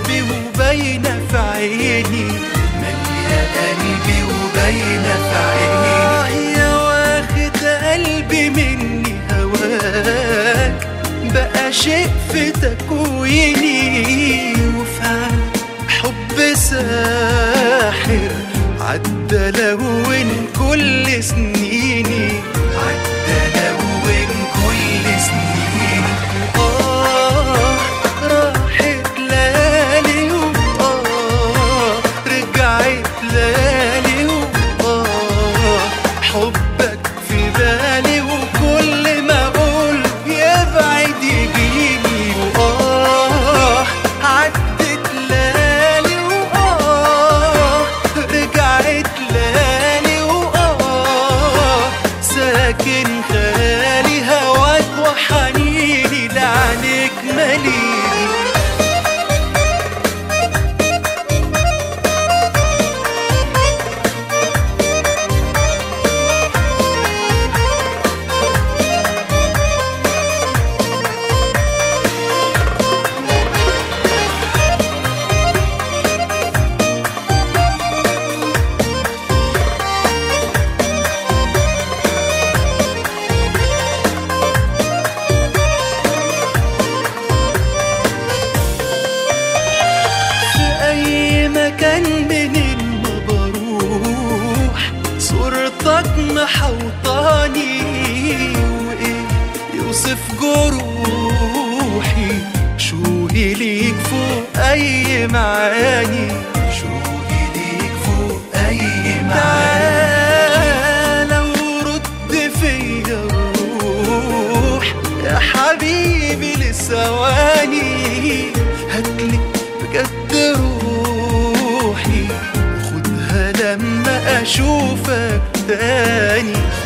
قلبي وباينة في عيني مالية قلبي وباينة في عيني آه يا واخد قلبي مني هواك بقى شيء في تكويني وفعلا حب ساحر عدى لون كل سنيني عدى لون كل سنيني آه راحت لالي وآه رجعت لالي وآه حبك في بالي وكل ما أقول يبعد يجيني وآه عدت لالي وآه رجعت لالي وآه ساكن خيالي هواك وحنيني لعنك مليني في أي مكان منين ما بروح صورتك محوطاني وإيه يوصف جروحي شوقي ليك فوق أي معاني شوقي ليك فوق أي معاني تعالى ورد فيا الروح يا حبيبي لثواني هاتلي بجد روحي خدها لما اشوفك تاني